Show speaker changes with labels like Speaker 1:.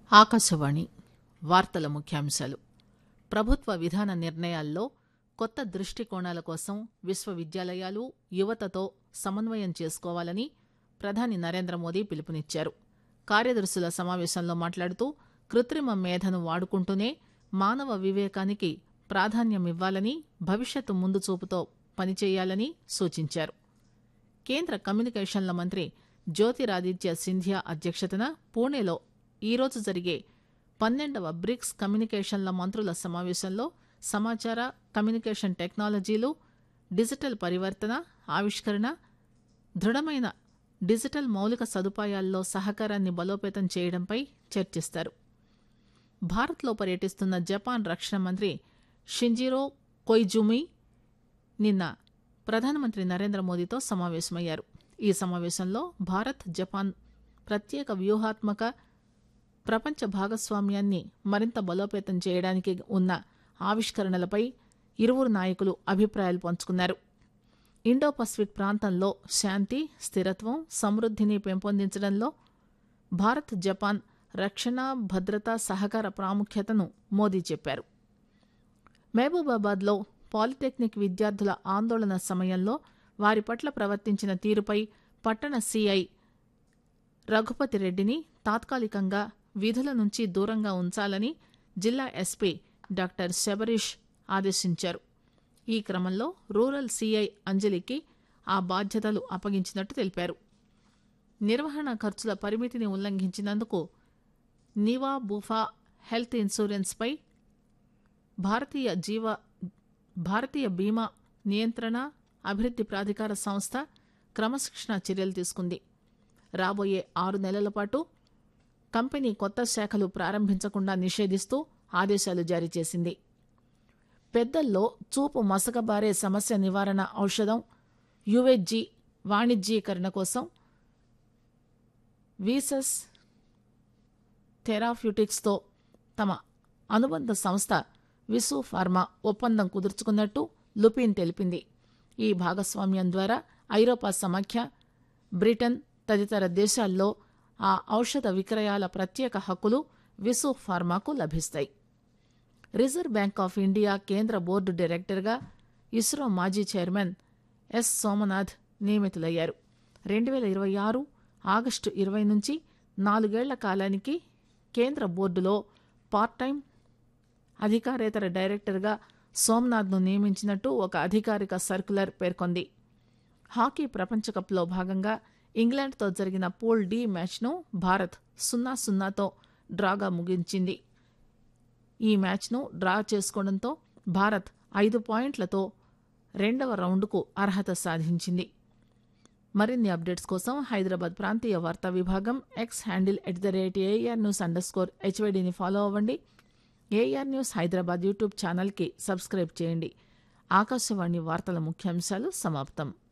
Speaker 1: ఆకాశవాణి వార్తల ముఖ్యాంశాలు ప్రభుత్వ విధాన నిర్ణయాల్లో కొత్త దృష్టికోణాల కోసం విశ్వవిద్యాలయాలు యువతతో సమన్వయం చేసుకోవాలని ప్రధాని నరేంద్ర మోదీ పిలుపునిచ్చారు కార్యదర్శుల సమావేశంలో మాట్లాడుతూ కృత్రిమ మేధను వాడుకుంటూనే మానవ వివేకానికి ప్రాధాన్యమివ్వాలని భవిష్యత్తు ముందు చూపుతో పనిచేయాలని సూచించారు కేంద్ర కమ్యూనికేషన్ల మంత్రి జ్యోతిరాదిత్య సింధియా అధ్యక్షతన పూణేలో ఈరోజు జరిగే పన్నెండవ బ్రిక్స్ కమ్యూనికేషన్ల మంత్రుల సమావేశంలో సమాచార కమ్యూనికేషన్ టెక్నాలజీలు డిజిటల్ పరివర్తన ఆవిష్కరణ దృఢమైన డిజిటల్ మౌలిక సదుపాయాల్లో సహకారాన్ని బలోపేతం చేయడంపై చర్చిస్తారు భారత్లో పర్యటిస్తున్న జపాన్ రక్షణ మంత్రి షింజిరో కొయిజుమి నిన్న ప్రధానమంత్రి నరేంద్ర మోదీతో సమావేశమయ్యారు ఈ సమావేశంలో భారత్ జపాన్ ప్రత్యేక వ్యూహాత్మక ప్రపంచ భాగస్వామ్యాన్ని మరింత బలోపేతం చేయడానికి ఉన్న ఆవిష్కరణలపై ఇరువురు నాయకులు అభిప్రాయాలు పంచుకున్నారు ఇండో పసిఫిక్ ప్రాంతంలో శాంతి స్థిరత్వం సమృద్ధిని పెంపొందించడంలో భారత్ జపాన్ రక్షణ భద్రతా సహకార ప్రాముఖ్యతను మోదీ చెప్పారు మహబూబాబాద్లో పాలిటెక్నిక్ విద్యార్థుల ఆందోళన సమయంలో వారి పట్ల ప్రవర్తించిన తీరుపై పట్టణ సీఐ రఘుపతి రెడ్డిని తాత్కాలికంగా విధుల నుంచి దూరంగా ఉంచాలని జిల్లా ఎస్పీ డాక్టర్ శబరీష్ ఆదేశించారు ఈ క్రమంలో రూరల్ సీఐ అంజలికి ఆ బాధ్యతలు అప్పగించినట్టు తెలిపారు నిర్వహణ ఖర్చుల పరిమితిని ఉల్లంఘించినందుకు నివా బూఫా హెల్త్ ఇన్సూరెన్స్పై భారతీయ జీవ భారతీయ బీమా నియంత్రణ అభివృద్ధి ప్రాధికార సంస్థ క్రమశిక్షణ చర్యలు తీసుకుంది రాబోయే ఆరు నెలల పాటు కంపెనీ కొత్త శాఖలు ప్రారంభించకుండా నిషేధిస్తూ ఆదేశాలు జారీ చేసింది పెద్దల్లో చూపు మసకబారే సమస్య నివారణ ఔషధం యువెజ్జి వాణిజ్యీకరణ కోసం వీసస్ థెరాప్యూటిక్స్తో తమ అనుబంధ సంస్థ విసు ఫార్మా ఒప్పందం కుదుర్చుకున్నట్టు లుపిన్ తెలిపింది ఈ భాగస్వామ్యం ద్వారా ఐరోపా సమాఖ్య బ్రిటన్ తదితర దేశాల్లో ఆ ఔషధ విక్రయాల ప్రత్యేక హక్కులు విసు ఫార్మాకు లభిస్తాయి రిజర్వ్ బ్యాంక్ ఆఫ్ ఇండియా కేంద్ర బోర్డు డైరెక్టర్గా ఇస్రో మాజీ చైర్మన్ ఎస్ సోమనాథ్ నియమితులయ్యారు రెండు వేల ఇరవై ఆరు ఆగస్టు ఇరవై నుంచి నాలుగేళ్ల కాలానికి కేంద్ర బోర్డులో పార్ట్ టైం అధికారేతర డైరెక్టర్గా సోమనాథ్ను నియమించినట్టు ఒక అధికారిక సర్క్యులర్ పేర్కొంది హాకీ ప్రపంచకప్లో భాగంగా ఇంగ్లాండ్తో జరిగిన పూల్ డి మ్యాచ్ను భారత్ సున్నా సున్నాతో డ్రాగా ముగించింది ఈ మ్యాచ్ను డ్రా చేసుకోవడంతో భారత్ ఐదు పాయింట్లతో రెండవ రౌండ్కు అర్హత సాధించింది మరిన్ని అప్డేట్స్ కోసం హైదరాబాద్ ప్రాంతీయ వార్తా విభాగం X handle at the rate air news underscore హెచ్వైడిని ఫాలో అవ్వండి ఏఆర్ న్యూస్ హైదరాబాద్ యూట్యూబ్ ఛానల్కి సబ్స్క్రైబ్ చేయండి ఆకాశవాణి వార్తల ముఖ్యాంశాలు సమాప్తం